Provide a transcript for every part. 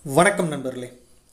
வணக்கம் நண்பர்களே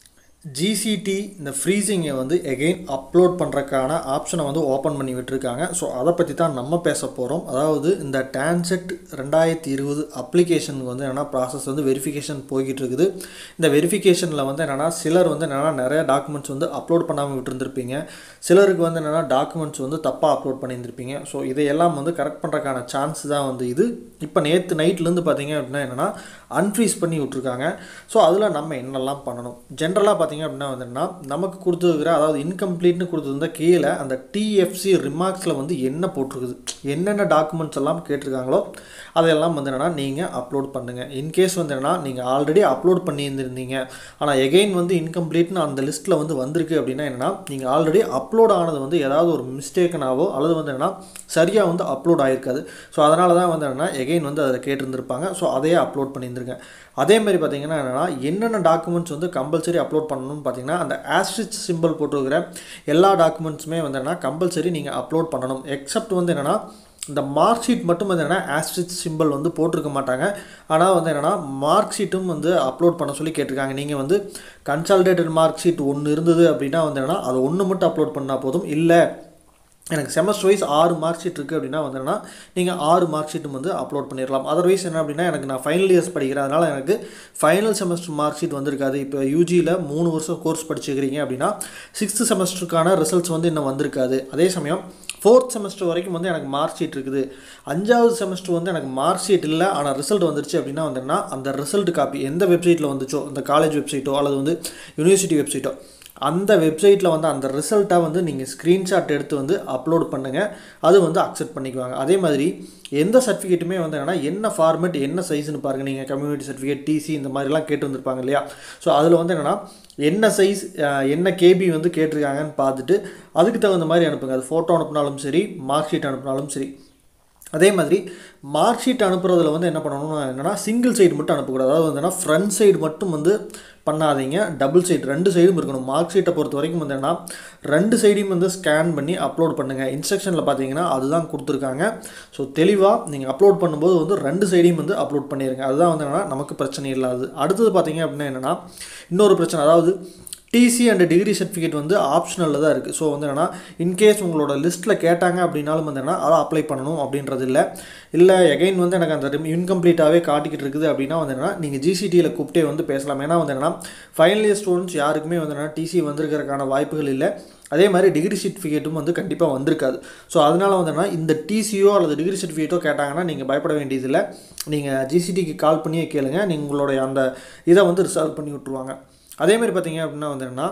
ஜிசிடி இந்த ஃப்ரீசிங்கை வந்து எகெயின் அப்லோட் பண்ணுறக்கான ஆப்ஷனை வந்து ஓப்பன் பண்ணி விட்டுருக்காங்க ஸோ அதை பற்றி தான் நம்ம பேச போகிறோம் அதாவது இந்த டான்செட் ரெண்டாயிரத்தி இருபது அப்ளிகேஷனுக்கு வந்து என்னென்னா ப்ராசஸ் வந்து வெரிஃபிகேஷன் போய்கிட்டு இருக்குது இந்த வெரிஃபிகேஷனில் வந்து என்னென்னா சிலர் வந்து என்னென்னா நிறைய டாக்குமெண்ட்ஸ் வந்து அப்லோட் பண்ணாமல் விட்டுருந்துருப்பீங்க சிலருக்கு வந்து என்னென்னா டாக்குமெண்ட்ஸ் வந்து தப்பாக அப்லோட் பண்ணியிருந்திருப்பீங்க ஸோ இதையெல்லாம் வந்து கரெக்ட் பண்ணுறக்கான சான்ஸ் தான் வந்து இது இப்போ நேற்று நைட்லேருந்து பார்த்தீங்க அப்படின்னா என்னென்னா அன்ஃப்ரீஸ் பண்ணி விட்ருக்காங்க ஸோ அதில் நம்ம என்னெல்லாம் பண்ணணும் ஜென்ரலாக பார்த்தீங்க அப்படின்னா வந்துன்னா நமக்கு கொடுத்துருக்கிற அதாவது இன்கம்ப்ளீட்னு கொடுத்துருந்த கீழே அந்த டிஎஃப்சி ரிமார்க்ஸில் வந்து என்ன போட்டிருக்குது என்னென்ன டாக்குமெண்ட்ஸ் எல்லாம் கேட்டிருக்காங்களோ அதையெல்லாம் வந்து என்னென்னா நீங்கள் அப்லோட் பண்ணுங்கள் இன்கேஸ் வந்து என்னென்னா நீங்கள் ஆல்ரெடி அப்லோட் பண்ணியிருந்திருந்தீங்க ஆனால் எகெயின் வந்து இன்கம்ப்ளீட்னு அந்த லிஸ்ட்டில் வந்து வந்திருக்கு அப்படின்னா என்னென்னா நீங்கள் ஆல்ரெடி அப்லோட் ஆனது வந்து ஏதாவது ஒரு மிஸ்டேக்கனாவோ அல்லது வந்து என்னென்னா சரியாக வந்து அப்லோட் ஆகிருக்காது ஸோ அதனால தான் வந்து என்னென்னா எகெயின் வந்து அதில் கேட்டிருந்திருப்பாங்க ஸோ அதையே அப்லோட் பண்ணியிருந்திருங்க அதே மாதிரி பார்த்தீங்கன்னா என்னென்னா என்னென்ன டாக்குமெண்ட்ஸ் வந்து கம்பல்சரி அப்லோட் பண்ணணும்னு பார்த்தீங்கன்னா அந்த ஆஸ்ட்ரிச் சிம்பிள் போட்டிருக்கிற எல்லா டாக்குமெண்ட்ஸுமே வந்து என்னென்னா கம்பல்சரி நீங்கள் அப்லோட் பண்ணணும் எக்ஸப்ட் வந்து என்னென்னா இந்த மார்க் ஷீட் மட்டும் வந்து என்னென்னா ஆஸ்ட்ரிச் சிம்பிள் வந்து போட்டிருக்க மாட்டாங்க ஆனால் வந்து என்னென்னா மார்க் ஷீட்டும் வந்து அப்லோட் பண்ண சொல்லி கேட்டிருக்காங்க நீங்கள் வந்து கன்சால்டேட்டட் மார்க் ஷீட் ஒன்று இருந்தது அப்படின்னா வந்து என்னென்னா அது ஒன்று மட்டும் அப்லோட் பண்ணால் போதும் இல்லை எனக்கு செமஸ்டர் வைஸ் ஆறு மார்க் ஷீட் இருக்குது அப்படின்னா வந்துன்னா நீங்கள் ஆறு மார்க் ஷீட்டும் வந்து அப்லோட் பண்ணிடலாம் அதர்வைஸ் என்ன அப்படின்னா எனக்கு நான் ஃபைனல் இயர்ஸ் படிக்கிறேன் அதனால் எனக்கு ஃபைனல் செமஸ்டர் மார்க் ஷீட் வந்திருக்காது இப்போ யூஜியில் மூணு வருஷம் கோர்ஸ் படிச்சுக்கிறீங்க அப்படின்னா சிக்ஸ்த்து செமஸ்டருக்கான ரிசல்ட்ஸ் வந்து இன்னும் வந்திருக்காது அதே சமயம் ஃபோர்த் செமஸ்டர் வரைக்கும் வந்து எனக்கு மார்க் ஷீட் இருக்குது அஞ்சாவது செமஸ்டர் வந்து எனக்கு மார்க் ஷீட் இல்லை ஆனால் ரிசல்ட் வந்துருச்சு அப்படின்னா வந்துன்னா அந்த ரிசல்ட் காப்பி எந்த வெப்சைட்டில் வந்துச்சோ அந்த காலேஜ் வெப்சைட்டோ அல்லது வந்து யூனிவர்சிட்டி வெப்சைட்டோ அந்த வெப்சைட்டில் வந்து அந்த ரிசல்ட்டை வந்து நீங்கள் ஸ்க்ரீன்ஷாட் எடுத்து வந்து அப்லோட் பண்ணுங்கள் அது வந்து அக்செப்ட் பண்ணிக்குவாங்க அதே மாதிரி எந்த சர்டிஃபிகேட்டுமே வந்து என்னென்னா என்ன ஃபார்மேட் என்ன சைஸ்னு பாருங்கள் நீங்கள் கம்யூனிட்டி சர்டிஃபிகேட் டிசி இந்த மாதிரிலாம் கேட்டு வந்திருப்பாங்க இல்லையா ஸோ அதில் வந்து என்னென்னா என்ன சைஸ் என்ன கேபி வந்து கேட்டிருக்காங்கன்னு பார்த்துட்டு அதுக்கு தகுந்த மாதிரி அனுப்புங்க அது ஃபோட்டோ அனுப்புனாலும் சரி மார்க் ஷீட் அனுப்புனாலும் சரி அதே மாதிரி மார்க் ஷீட் அனுப்புறதுல வந்து என்ன பண்ணணும்னா என்னென்னா சிங்கிள் சைடு மட்டும் அனுப்பக்கூடாது அதாவது வந்துன்னா ஃப்ரண்ட் சைடு மட்டும் வந்து பண்ணாதீங்க டபுள் சைடு ரெண்டு சைடும் இருக்கணும் மார்க் ஷீட்டை பொறுத்த வரைக்கும் வந்து என்னன்னா ரெண்டு சைடையும் வந்து ஸ்கேன் பண்ணி அப்லோட் பண்ணுங்கள் இன்ஸ்ட்ரக்ஷனில் பார்த்தீங்கன்னா அதுதான் கொடுத்துருக்காங்க ஸோ தெளிவாக நீங்கள் அப்லோட் பண்ணும்போது வந்து ரெண்டு சைடையும் வந்து அப்லோட் பண்ணிடுங்க அதுதான் வந்து என்னென்னா நமக்கு பிரச்சனை இல்லாது அடுத்தது பார்த்தீங்க அப்படின்னா என்னென்னா இன்னொரு பிரச்சனை அதாவது டிசி அண்ட் டிகிரி சர்டிஃபிகேட் வந்து ஆப்ஷனலில் தான் இருக்குது ஸோ வந்து என்னென்னா இன்கேஸ் உங்களோட லிஸ்ட்டில் கேட்டாங்க அப்படின்னாலும் வந்து என்னென்னா அதை அப்ளை பண்ணணும் அப்படின்றது இல்லை இல்லை எகைன் வந்து எனக்கு அந்த இன்கம்ப்ளீட்டாகவே காட்டிக்கிட்டு இருக்குது அப்படின்னா வந்து என்னென்னா நீங்கள் ஜிசிடியில் கூப்பிட்டே வந்து பேசலாம் ஏன்னா வந்து என்னென்னா ஃபைனல் இயர் ஸ்டூடெண்ட்ஸ் யாருக்குமே வந்து என்னென்னா டிசி வந்திருக்கிறதுக்கான வாய்ப்புகள் இல்லை அதே மாதிரி டிகிரி சர்டிஃபிகேட்டும் வந்து கண்டிப்பாக வந்திருக்காது ஸோ அதனால் வந்து என்னன்னா இந்த டிசியோ அல்லது டிகிரி சர்டிஃபிகேட்டோ கேட்டாங்கன்னா நீங்கள் பயப்பட வேண்டியதில்லை நீங்கள் ஜிசிடிக்கு கால் பண்ணியே கேளுங்க நீங்கள் உங்களுடைய அந்த இதை வந்து ரிசால்வ் பண்ணி விட்ருவாங்க அதேமாதிரி பார்த்தீங்க அப்படின்னா வந்து என்னென்னா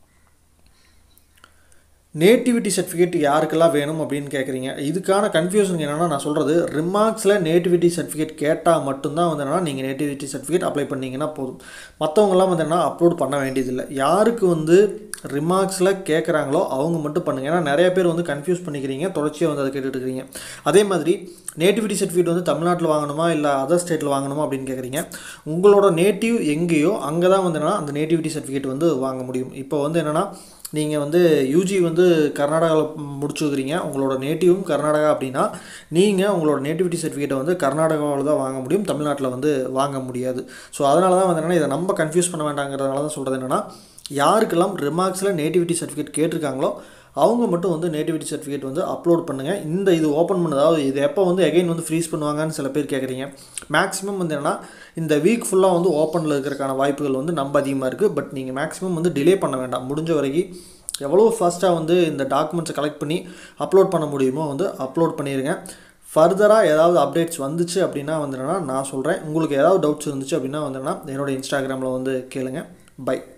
நேட்டிவிட்டி சர்டிஃபிகேட் யாருக்கெல்லாம் வேணும் அப்படின்னு கேட்குறீங்க இதுக்கான கன்ஃபியூஷன் என்னென்னா நான் சொல்கிறது ரிமார்க்ஸில் நேட்டிவிட்டி சர்டிஃபிகேட் கேட்டால் மட்டும்தான் வந்து என்னன்னா நீங்கள் நேட்டிவிட்டி சர்டிஃபிகேட் அப்ளை பண்ணிங்கன்னா போதும் மற்றவங்களாம் வந்து என்ன அப்லோட் பண்ண வேண்டியதில்லை யாருக்கு வந்து ரிமார்க்ஸில் கேட்குறாங்களோ அவங்க மட்டும் பண்ணுங்கள் ஏன்னா நிறைய பேர் வந்து கன்ஃபியூஸ் பண்ணிக்கிறீங்க தொடர்ச்சியாக வந்து அதை கேட்டுட்டு இருக்கிறீங்க அதே மாதிரி நேட்டிவிட்டி சர்டிஃபிகேட் வந்து தமிழ்நாட்டில் வாங்கணுமா இல்லை அதர் ஸ்டேட்டில் வாங்கணுமா அப்படின்னு கேட்குறீங்க உங்களோட நேட்டிவ் எங்கேயோ அங்கே தான் வந்து என்னென்னா அந்த நேட்டிவிட்டி சர்டிஃபிகேட் வந்து வாங்க முடியும் இப்போ வந்து என்னென்னா நீங்கள் வந்து யூஜி வந்து கர்நாடகாவில் முடிச்சுக்கிறீங்க உங்களோட நேட்டிவும் கர்நாடகா அப்படின்னா நீங்கள் உங்களோட நேட்டிவிட்டி சர்டிஃபிகேட்டை வந்து கர்நாடகாவில் தான் வாங்க முடியும் தமிழ்நாட்டில் வந்து வாங்க முடியாது ஸோ அதனால தான் வந்து என்னென்னா இதை நம்ம கன்ஃபியூஸ் பண்ண வேண்டாங்கிறதுனால தான் சொல்கிறது என்னென்னா யாருக்கெல்லாம் ரிமார்க்ஸில் நேட்டிவிட்டி சர்டிஃபிகேட் கேட்டிருக்காங்களோ அவங்க மட்டும் வந்து நேட்டிவிட்டி சர்டிஃபிகேட் வந்து அப்லோட் பண்ணுங்கள் இந்த இது ஓப்பன் பண்ணதாவது இது எப்போ வந்து எகைன் வந்து ஃப்ரீஸ் பண்ணுவாங்கன்னு சில பேர் கேட்குறீங்க மேக்ஸிமம் வந்து என்னென்னா இந்த வீக் ஃபுல்லாக வந்து ஓப்பனில் இருக்கிறக்கான வாய்ப்புகள் வந்து நம்ம அதிகமாக இருக்குது பட் நீங்கள் மேக்ஸிமம் வந்து டிலே பண்ண வேண்டாம் முடிஞ்ச வரைக்கும் எவ்வளோ ஃபாஸ்ட்டாக வந்து இந்த டாக்குமெண்ட்ஸை கலெக்ட் பண்ணி அப்லோட் பண்ண முடியுமோ வந்து அப்லோட் பண்ணிடுங்க ஃபர்தராக ஏதாவது அப்டேட்ஸ் வந்துச்சு அப்படின்னா வந்துன்னா நான் சொல்கிறேன் உங்களுக்கு ஏதாவது டவுட்ஸ் இருந்துச்சு அப்படின்னா வந்துன்னா என்னோடய இன்ஸ்டாகிராமில் வந்து கேளுங்க பை